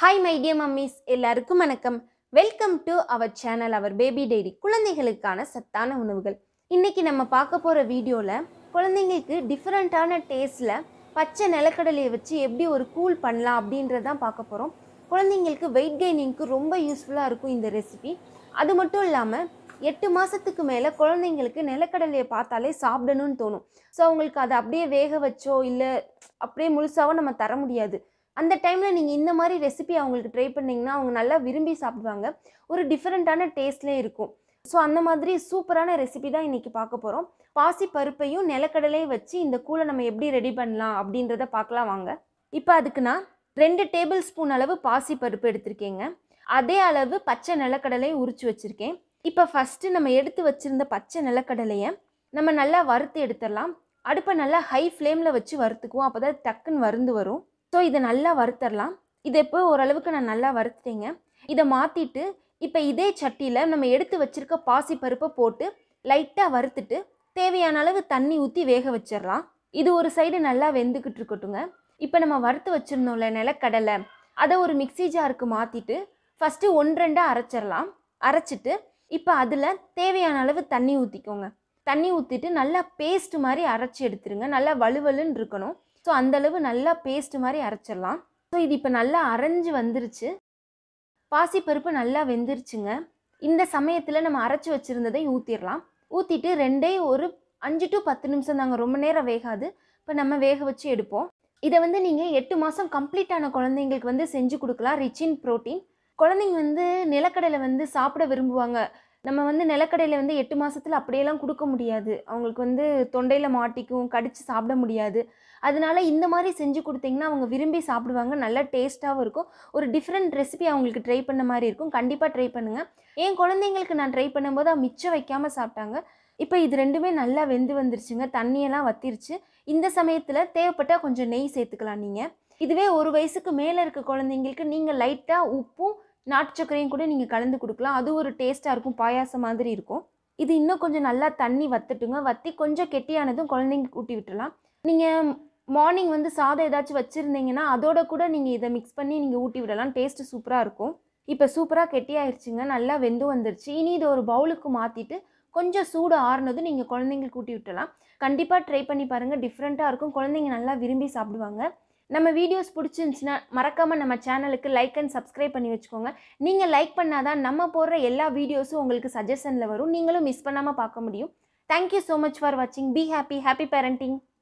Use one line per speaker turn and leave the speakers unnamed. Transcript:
hi my dear mummies எல்லாருக்கும் வணக்கம் welcome to our channel our baby diary குழந்தைகளுக்கான சத்தான உணவுகள் இன்னைக்கு நம்ம பார்க்க போகிற வீடியோவில் குழந்தைங்களுக்கு டிஃப்ரெண்ட்டான டேஸ்ட்டில் பச்சை நிலக்கடலையை வச்சு எப்படி ஒரு கூல் பண்ணலாம் அப்படின்றதான் பார்க்க போகிறோம் குழந்தைங்களுக்கு வெயிட் கெய்னிங்க்கு ரொம்ப யூஸ்ஃபுல்லாக இருக்கும் இந்த ரெசிபி அது மட்டும் இல்லாமல் எட்டு மாதத்துக்கு மேலே குழந்தைங்களுக்கு நிலக்கடலையை பார்த்தாலே சாப்பிடணும்னு தோணும் ஸோ அவங்களுக்கு அதை அப்படியே வேக வச்சோ இல்லை அப்படியே முழுசாவோ நம்ம தர முடியாது அந்த டைமில் நீங்கள் இந்த மாதிரி ரெசிபி அவங்களுக்கு ட்ரை பண்ணிங்கன்னா அவங்க நல்லா விரும்பி சாப்பிடுவாங்க ஒரு டிஃப்ரெண்ட்டான டேஸ்ட்லேயே இருக்கும் ஸோ அந்த மாதிரி சூப்பரான ரெசிபி தான் இன்றைக்கி பார்க்க போகிறோம் பாசி பருப்பையும் நிலக்கடலையும் வச்சு இந்த கூலை நம்ம எப்படி ரெடி பண்ணலாம் அப்படின்றத பார்க்கலாம் வாங்க இப்போ அதுக்கு நான் ரெண்டு டேபிள் ஸ்பூன் அளவு பாசி பருப்பு எடுத்திருக்கேங்க அதே அளவு பச்சை நிலக்கடலையை உரிச்சு வச்சுருக்கேன் இப்போ ஃபஸ்ட்டு நம்ம எடுத்து வச்சுருந்த பச்சை நிலக்கடலையை நம்ம நல்லா வறுத்து எடுத்துடலாம் அடுப்பை நல்லா ஹை ஃப்ளேமில் வச்சு வறுத்துக்குவோம் அப்போ தான் டக்குன்னு வருந்து வரும் ஸோ இதை நல்லா வறுத்தரலாம் இதை இப்போ ஓரளவுக்கு நான் நல்லா வறுத்துட்டேங்க இதை மாற்றிட்டு இப்போ இதே சட்டியில் நம்ம எடுத்து வச்சுருக்க பாசி பருப்பை போட்டு லைட்டாக வறுத்துட்டு தேவையான அளவு தண்ணி ஊற்றி வேக வச்சிடலாம் இது ஒரு சைடு நல்லா வெந்துக்கிட்டு இருக்கட்டுங்க இப்போ நம்ம வறுத்து வச்சுருந்தோம்ல நிலக்கடலை அதை ஒரு மிக்ஸி ஜாருக்கு மாற்றிட்டு ஃபஸ்ட்டு ஒன்றெண்டாக அரைச்சிடலாம் அரைச்சிட்டு இப்போ அதில் தேவையான அளவு தண்ணி ஊற்றிக்கோங்க தண்ணி ஊற்றிட்டு நல்லா பேஸ்ட் மாதிரி அரைச்சி எடுத்துருங்க நல்லா வலுவலுன்னு இருக்கணும் ஸோ அந்தளவு நல்லா பேஸ்ட் மாதிரி அரைச்சிடலாம் ஸோ இது இப்போ நல்லா அரைஞ்சு வந்துருச்சு பாசிப்பருப்பு நல்லா வெந்துருச்சுங்க இந்த சமயத்தில் நம்ம அரைச்சி வச்சுருந்ததை ஊற்றிடலாம் ஊற்றிட்டு ரெண்டே ஒரு அஞ்சு டு பத்து நிமிஷம் தாங்க ரொம்ப நேரம் வேகாது இப்போ நம்ம வேக வச்சு எடுப்போம் இதை வந்து நீங்கள் எட்டு மாதம் கம்ப்ளீட்டான குழந்தைங்களுக்கு வந்து செஞ்சு கொடுக்கலாம் ரிச் இன் ப்ரோட்டீன் குழந்தைங்க வந்து நிலக்கடலை வந்து சாப்பிட விரும்புவாங்க நம்ம வந்து நிலக்கடையில் வந்து எட்டு மாதத்தில் அப்படியெல்லாம் கொடுக்க முடியாது அவங்களுக்கு வந்து தொண்டையில் மாட்டிக்கும் கடித்து சாப்பிட முடியாது அதனால இந்த மாதிரி செஞ்சு கொடுத்தீங்கன்னா அவங்க விரும்பி சாப்பிடுவாங்க நல்லா டேஸ்ட்டாகவும் இருக்கும் ஒரு டிஃப்ரெண்ட் ரெசிபி அவங்களுக்கு ட்ரை பண்ண மாதிரி இருக்கும் கண்டிப்பாக ட்ரை பண்ணுங்கள் என் குழந்தைங்களுக்கு நான் ட்ரை பண்ணும்போது அவன் மிச்சம் வைக்காமல் சாப்பிட்டாங்க இப்போ இது ரெண்டுமே நல்லா வெந்து வந்துருச்சுங்க தண்ணியெல்லாம் வத்திருச்சு இந்த சமயத்தில் தேவைப்பட்டால் கொஞ்சம் நெய் சேர்த்துக்கலாம் நீங்கள் இதுவே ஒரு வயசுக்கு மேலே இருக்க குழந்தைங்களுக்கு நீங்கள் லைட்டாக உப்பும் நாட்டு சர்க்கரையும் கூட நீங்கள் கலந்து கொடுக்கலாம் அது ஒரு டேஸ்ட்டாக இருக்கும் பாயாசம் மாதிரி இருக்கும் இது இன்னும் கொஞ்சம் நல்லா தண்ணி வத்துட்டுங்க வற்றி கொஞ்சம் கெட்டியானதும் குழந்தைங்களுக்கு ஊட்டி விட்டுறலாம் நீங்கள் மார்னிங் வந்து சாதம் ஏதாச்சும் வச்சுருந்தீங்கன்னா அதோட கூட நீங்கள் இதை மிக்ஸ் பண்ணி நீங்கள் ஊட்டி விடலாம் டேஸ்ட்டு சூப்பராக இருக்கும் இப்போ சூப்பராக கெட்டியாயிருச்சுங்க நல்லா வெந்து வந்துருச்சு இனி இதை ஒரு பவுலுக்கு மாற்றிட்டு கொஞ்சம் சூடு ஆறுனதும் நீங்கள் குழந்தைங்களுக்கு ஊட்டி விட்டலாம் கண்டிப்பாக ட்ரை பண்ணி பாருங்கள் டிஃப்ரெண்ட்டாக இருக்கும் குழந்தைங்க நல்லா விரும்பி சாப்பிடுவாங்க நம்ம வீடியோஸ் பிடிச்சிருந்துச்சின்னா மறக்காமல் நம்ம சேனலுக்கு லைக் அண்ட் சப்ஸ்கிரைப் பண்ணி வச்சுக்கோங்க நீங்கள் லைக் பண்ணாதான் நம்ம போடுற எல்லா வீடியோஸும் உங்களுக்கு சஜஷனில் வரும் நீங்களும் மிஸ் பண்ணாமல் பார்க்க முடியும் தேங்க்யூ ஸோ மச் ஃபார் வாட்சிங் பி ஹாப்பி ஹாப்பி பேரண்டிங்